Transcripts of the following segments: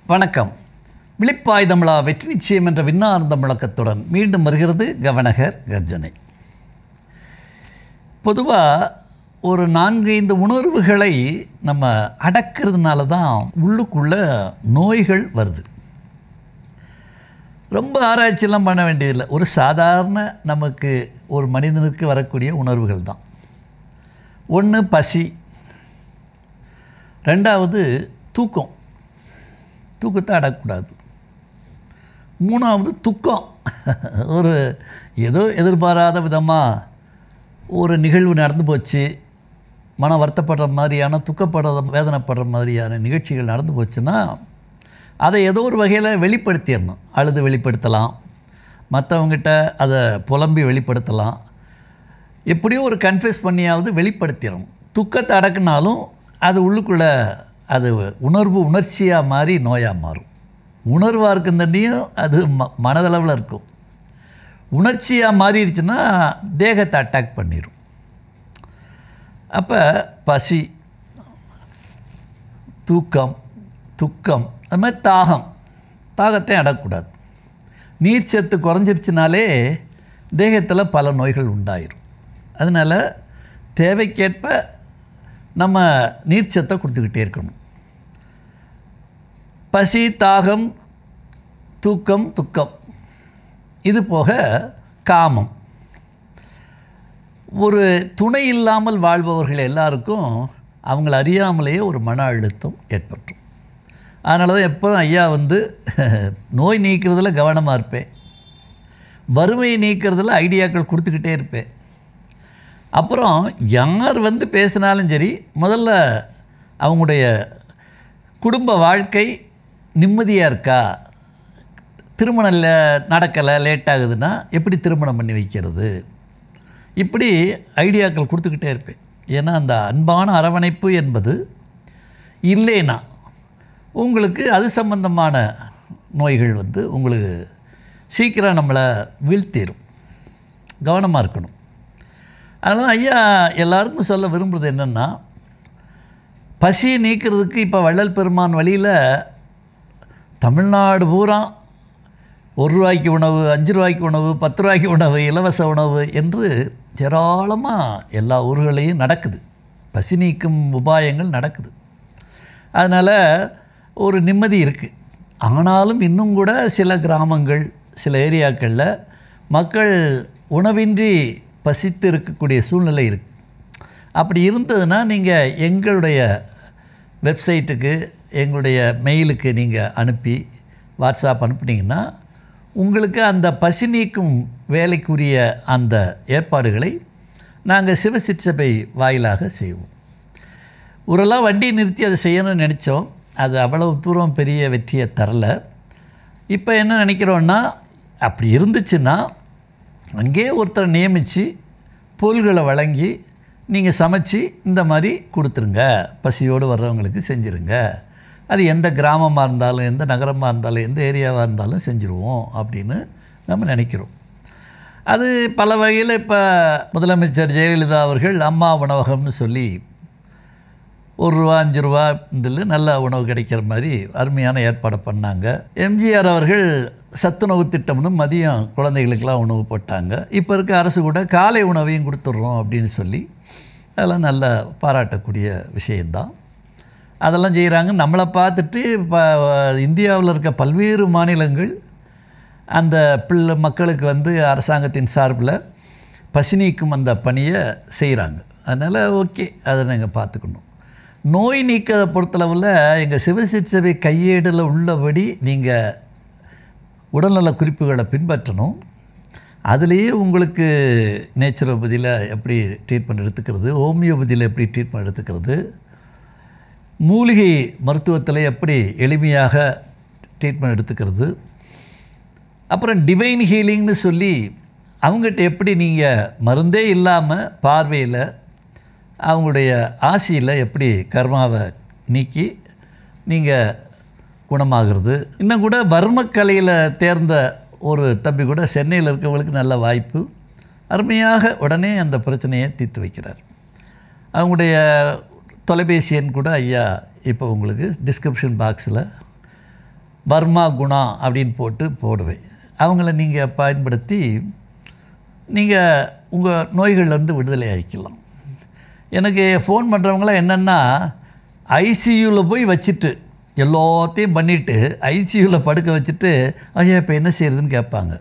வணக்கம் விழிப்பாய் தமிழா வெற்றி நிச்சயம் என்ற விண்ணார்ந்த முழக்கத்துடன் மீண்டும் வருகிறது கவனகர் கர்ஜனை பொதுவாக ஒரு நான்கு ஐந்து உணர்வுகளை நம்ம அடக்கிறதுனால தான் உள்ளுக்குள்ள நோய்கள் வருது ரொம்ப ஆராய்ச்சியெல்லாம் பண்ண வேண்டியதில்லை ஒரு சாதாரண நமக்கு ஒரு மனிதனுக்கு வரக்கூடிய உணர்வுகள் தான் ஒன்று பசி ரெண்டாவது தூக்கம் தூக்கத்தை அடக்கூடாது மூணாவது துக்கம் ஒரு ஏதோ எதிர்பாராத விதமாக ஒரு நிகழ்வு நடந்து போச்சு மன வருத்தப்படுற மாதிரியான துக்கப்படுற வேதனைப்படுற மாதிரியான நிகழ்ச்சிகள் நடந்து போச்சுன்னா அதை ஏதோ ஒரு வகையில் வெளிப்படுத்திடணும் அழுது வெளிப்படுத்தலாம் மற்றவங்கிட்ட அதை புலம்பி வெளிப்படுத்தலாம் எப்படியோ ஒரு கன்ஃபியூஸ் பண்ணியாவது வெளிப்படுத்திடணும் துக்கத்தை அடக்குனாலும் அது உள்ளுக்குள்ளே அது உணர்வு உணர்ச்சியாக மாறி நோயாக மாறும் உணர்வாக இருக்குந்தண்டியும் அது ம மனதளவில் இருக்கும் உணர்ச்சியாக மாறிடுச்சுன்னா தேகத்தை அட்டாக் பண்ணிடும் அப்போ பசி தூக்கம் துக்கம் அது மாதிரி தாகம் தாகத்தை அடக்கூடாது நீர் சத்து குறைஞ்சிருச்சுனாலே தேகத்தில் பல நோய்கள் உண்டாயிரும் அதனால் தேவைக்கேற்ப நம்ம நீர்ச்சத்தை கொடுத்துக்கிட்டே இருக்கணும் பசி தாகம் தூக்கம் துக்கம் இது போக காமம் ஒரு துணை இல்லாமல் வாழ்பவர்கள் எல்லாருக்கும் அவங்கள அறியாமலேயே ஒரு மன அழுத்தம் ஏற்பட்டுரும் அதனால தான் எப்போதும் ஐயா வந்து நோய் நீக்கிறதுல கவனமாக இருப்பேன் வறுமையை நீக்கிறதுல ஐடியாக்கள் கொடுத்துக்கிட்டே இருப்பேன் அப்புறம் யார் வந்து பேசினாலும் சரி முதல்ல அவங்களுடைய குடும்ப வாழ்க்கை நிம்மதியாக இருக்கா திருமணம் இல்லை நடக்கலை லேட் ஆகுதுன்னா எப்படி திருமணம் பண்ணி வைக்கிறது இப்படி ஐடியாக்கள் கொடுத்துக்கிட்டே இருப்பேன் ஏன்னா அந்த அன்பான அரவணைப்பு என்பது இல்லைன்னா உங்களுக்கு அது சம்பந்தமான நோய்கள் வந்து உங்களுக்கு சீக்கிரம் நம்மளை வீழ்த்திடும் கவனமாக இருக்கணும் அதனால் ஐயா எல்லாருக்கும் சொல்ல விரும்புகிறது என்னென்னா பசியை நீக்கிறதுக்கு இப்போ வள்ளல் பெருமான் வழியில் தமிழ்நாடு பூரா ஒரு ரூபாய்க்கு உணவு அஞ்சு ரூபாய்க்கு உணவு பத்து ரூபாய்க்கு உணவு இலவச உணவு என்று ஏராளமாக எல்லா ஊர்களையும் நடக்குது பசி நீக்கும் உபாயங்கள் நடக்குது அதனால் ஒரு நிம்மதி இருக்குது ஆனாலும் இன்னும் கூட சில கிராமங்கள் சில ஏரியாக்களில் மக்கள் உணவின்றி பசித்து இருக்கக்கூடிய சூழ்நிலை இருக்குது அப்படி இருந்ததுன்னா நீங்கள் எங்களுடைய வெப்சைட்டுக்கு எங்களுடைய மெயிலுக்கு நீங்கள் அனுப்பி வாட்ஸ்அப் அனுப்புனீங்கன்னா உங்களுக்கு அந்த பசி நீக்கும் வேலைக்குரிய அந்த ஏற்பாடுகளை நாங்கள் சிவசிற்சபை வாயிலாக செய்வோம் ஊரெல்லாம் வண்டியை நிறுத்தி அதை செய்யணும்னு நினச்சோம் அது அவ்வளவு தூரம் பெரிய வெற்றியை தரல இப்போ என்ன நினைக்கிறோன்னா அப்படி இருந்துச்சுன்னா அங்கேயே ஒருத்தரை நியமித்து பொருள்களை வழங்கி நீங்கள் சமைச்சு இந்த மாதிரி கொடுத்துருங்க பசியோடு வர்றவங்களுக்கு செஞ்சுருங்க அது எந்த கிராமமாக இருந்தாலும் எந்த நகரமாக இருந்தாலும் எந்த ஏரியாவாக இருந்தாலும் செஞ்சுருவோம் அப்படின்னு நம்ம நினைக்கிறோம் அது பல வகையில் இப்போ முதலமைச்சர் ஜெயலலிதா அவர்கள் அம்மா உணவகம்னு சொல்லி ஒரு ரூபா அஞ்சு ரூபா இதில் நல்ல உணவு கிடைக்கிற மாதிரி அருமையான ஏற்பாடு பண்ணாங்க எம்ஜிஆர் அவர்கள் சத்துணவு திட்டம்னு மதியம் குழந்தைகளுக்கெல்லாம் உணவு போட்டாங்க இப்போ இருக்க அரசு கூட காலை உணவையும் கொடுத்துட்றோம் அப்படின்னு சொல்லி அதெல்லாம் நல்ல பாராட்டக்கூடிய விஷயந்தான் அதெல்லாம் செய்கிறாங்க நம்மளை பார்த்துட்டு இப்போ இந்தியாவில் இருக்க பல்வேறு மாநிலங்கள் அந்த பிள்ளை மக்களுக்கு வந்து அரசாங்கத்தின் சார்பில் பசி நீக்கும் அந்த பணியை செய்கிறாங்க அதனால் ஓகே அதை நாங்கள் பார்த்துக்கணும் நோய் நீக்கதை பொறுத்தளவில் எங்கள் சிவசிற்சபை கையேடில் உள்ளபடி நீங்கள் உடல்நல குறிப்புகளை பின்பற்றணும் அதுலேயே உங்களுக்கு நேச்சுரோபதியில் எப்படி ட்ரீட்மெண்ட் எடுத்துக்கிறது ஹோமியோபதியில் எப்படி ட்ரீட்மெண்ட் எடுத்துக்கிறது மூலிகை மருத்துவத்தில் எப்படி எளிமையாக ட்ரீட்மெண்ட் எடுத்துக்கிறது அப்புறம் டிவைன் ஹீலிங்னு சொல்லி அவங்ககிட்ட எப்படி நீங்கள் மருந்தே இல்லாமல் பார்வையில் அவங்களுடைய ஆசியில் எப்படி கர்மாவை நீக்கி நீங்கள் குணமாகிறது இன்னும் கூட வர்மக்கலையில் தேர்ந்த ஒரு தம்பி கூட சென்னையில் இருக்கவங்களுக்கு நல்ல வாய்ப்பு அருமையாக உடனே அந்த பிரச்சனையை தீர்த்து வைக்கிறார் அவங்களுடைய தொலைபேசி எண் கூட ஐயா இப்போ உங்களுக்கு டிஸ்கிரிப்ஷன் பாக்ஸில் பர்மா குணா அப்படின்னு போட்டு போடுவேன் அவங்கள நீங்கள் பயன்படுத்தி நீங்கள் உங்கள் நோய்கள்லேருந்து விடுதலை ஆகிக்கலாம் எனக்கு ஃபோன் பண்ணுறவங்களாம் என்னென்னா ஐசியூவில் போய் வச்சுட்டு எல்லாத்தையும் பண்ணிவிட்டு ஐசியூவில் படுக்க வச்சுட்டு ஐயா இப்போ என்ன செய்கிறதுன்னு கேட்பாங்க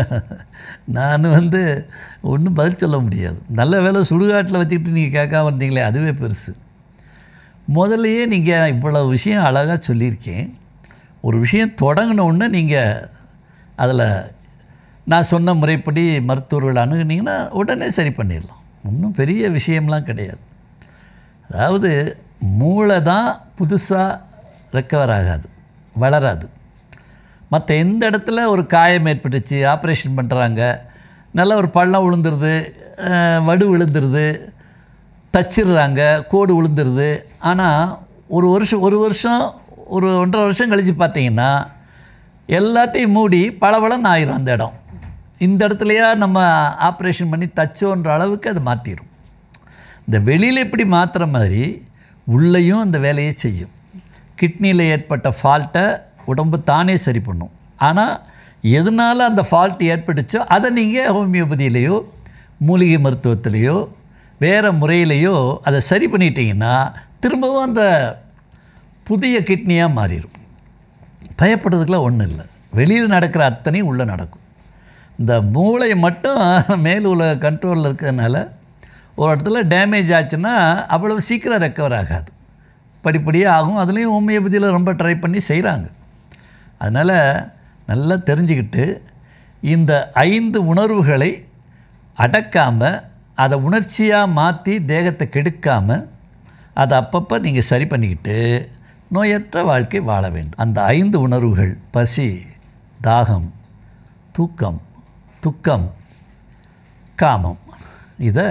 நான் வந்து ஒன்றும் பதில் சொல்ல முடியாது நல்ல வேலை சுடுகாட்டில் வச்சுக்கிட்டு நீங்கள் கேட்காம இருந்தீங்களே அதுவே பெருசு முதல்லையே நீங்கள் இவ்வளோ விஷயம் அழகாக சொல்லியிருக்கேன் ஒரு விஷயம் தொடங்கின உடனே நீங்கள் அதில் நான் சொன்ன முறைப்படி மருத்துவர்கள் அணுகுனீங்கன்னா உடனே சரி பண்ணிடலாம் ஒன்றும் பெரிய விஷயம்லாம் கிடையாது அதாவது மூளை தான் புதுசாக ரெக்கவர் ஆகாது வளராது மற்ற எந்த இடத்துல ஒரு காயம் ஏற்பட்டுச்சு ஆப்ரேஷன் பண்ணுறாங்க நல்ல ஒரு பள்ளம் விழுந்துருது அஹ், வடு விழுந்துருது தச்சிடுறாங்க கோடு விழுந்துருது ஆனால் ஒரு வருஷம் ஒரு வருஷம் ஒரு ஒன்றரை வருஷம் கழித்து பார்த்தீங்கன்னா எல்லாத்தையும் மூடி பளபளன்னு ஆயிரும் அந்த இடம் இந்த இடத்துலையா நம்ம ஆப்ரேஷன் பண்ணி தச்சோன்ற அளவுக்கு அது மாற்றிடும் இந்த வெளியில் எப்படி மாற்றுற மாதிரி உள்ளேயும் அந்த வேலையை செய்யும் கிட்னியில் ஏற்பட்ட ஃபால்ட்டை உடம்பு தானே சரி பண்ணும் ஆனால் எதனால் அந்த ஃபால்ட் ஏற்பட்டுச்சோ அதை நீங்கள் ஹோமியோபதியிலையோ மூலிகை மருத்துவத்திலையோ வேறு முறையிலையோ அதை சரி பண்ணிட்டீங்கன்னா திரும்பவும் அந்த புதிய கிட்னியாக மாறிடும் பயப்படுறதுக்குலாம் ஒன்றும் இல்லை வெளியில் நடக்கிற அத்தனையும் உள்ளே நடக்கும் இந்த மூளை மட்டும் மேல் உலக கண்ட்ரோலில் இருக்கிறதுனால ஒரு இடத்துல டேமேஜ் ஆச்சுன்னா அவ்வளவு சீக்கிரம் ரெக்கவர் ஆகாது படிப்படியாக ஆகும் அதுலேயும் ஹோமியோபதியில் ரொம்ப ட்ரை பண்ணி செய்கிறாங்க அதனால் நல்லா தெரிஞ்சுக்கிட்டு இந்த ஐந்து உணர்வுகளை அடக்காமல் அதை உணர்ச்சியாக மாற்றி தேகத்தை கெடுக்காமல் அதை அப்பப்போ நீங்கள் சரி பண்ணிக்கிட்டு நோயற்ற வாழ்க்கை வாழ வேண்டும் அந்த ஐந்து உணர்வுகள் பசி தாகம் தூக்கம் துக்கம் காமம் இதை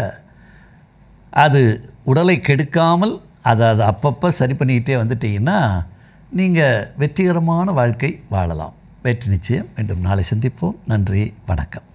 அது உடலை கெடுக்காமல் அதை அதை அப்பப்போ சரி பண்ணிக்கிட்டே வந்துட்டீங்கன்னா நீங்கள் வெற்றிகரமான வாழ்க்கை வாழலாம் வெற்றி நிச்சயம் மீண்டும் நாளை சந்திப்போம் நன்றி வணக்கம்